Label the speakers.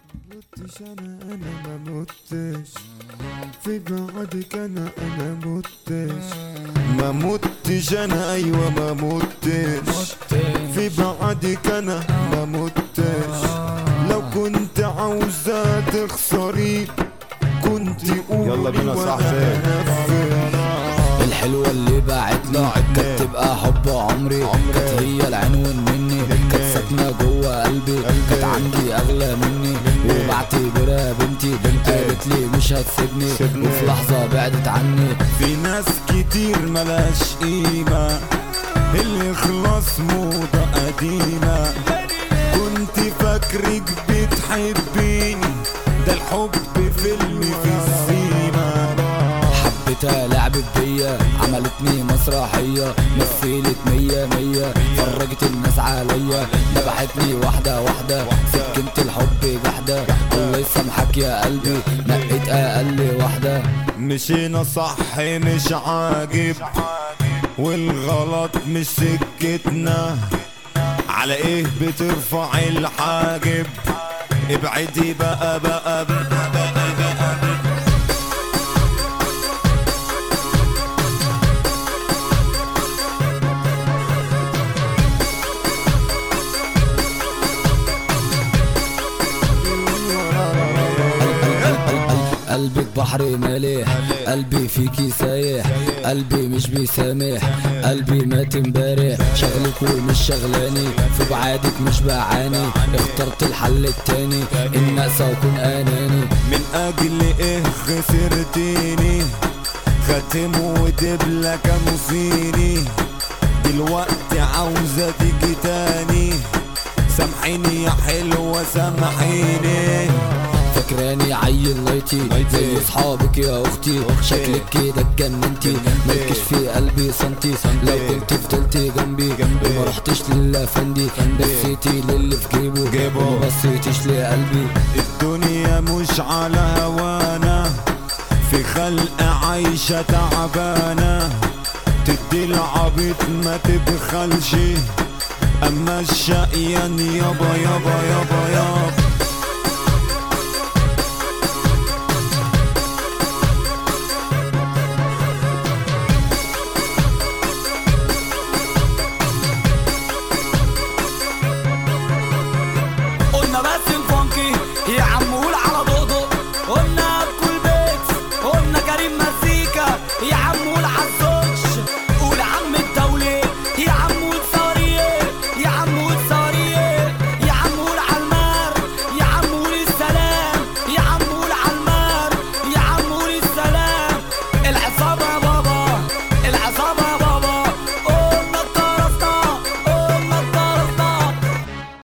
Speaker 1: متش انا انا ما متش في بعدك انا انا متش ما متش انا ايوه ما متش في بعدك انا ما متش لو كنت عاوزة تخسري كنت قولي
Speaker 2: يلا بينا صاحبي.
Speaker 1: وأنا
Speaker 3: الحلوة اللي بعتني كانت تبقى حب عمري كانت هي العنوان مني كانت ساكنة جوه قلبي كانت عندي أغلى مني وبعتبرها بنتي قالت لي مش هتسيبني وفي لحظة بعدت عني
Speaker 1: في ناس كتير ملاش قيمة اللي خلاص موضة قديمة كنت فاكرك بتحبيني ده الحب فيلم في السيما
Speaker 3: حبيتها لعبت بيا عملتني مسرحية مثلت مية مية فرجت الناس عليا ذبحتني واحدة واحدة سكنت الحب جحدة الله يسامحك يا قلبي نقيت أقل واحدة
Speaker 1: مشينا صح مش عاجب والغلط مش سكتنا على ايه بترفع الحاجب ابعدي بقى بقى, بقى, بقى, بقى
Speaker 3: قلبك بحر مالح قلبي فيكي سايح قلبي مش بيسامح قلبي مات امبارح شغلك ومش شغلاني في بعادك مش بعاني اخترت الحل التاني ان انسى واكون اناني
Speaker 1: من اجل ايه خسرتيني خاتم ودبلة كانوا صيني دلوقتي عاوزة تيجي تاني سامحيني يا حلوة سامحيني
Speaker 3: فاكراني عيل لايتي زي اصحابك يا اختي شكلك كده اتجننتي مالكش في قلبي سنتي لو كنت فضلتي جنبي وما رحتش للافندي بصيتي للي في جيبه وما بصيتيش لقلبي
Speaker 1: الدنيا مش على هوانا في خلق عايشة تعبانة تدي العبيط ما تبخلش اما الشقيان يابا يابا يابا يابا
Speaker 3: قلنا بس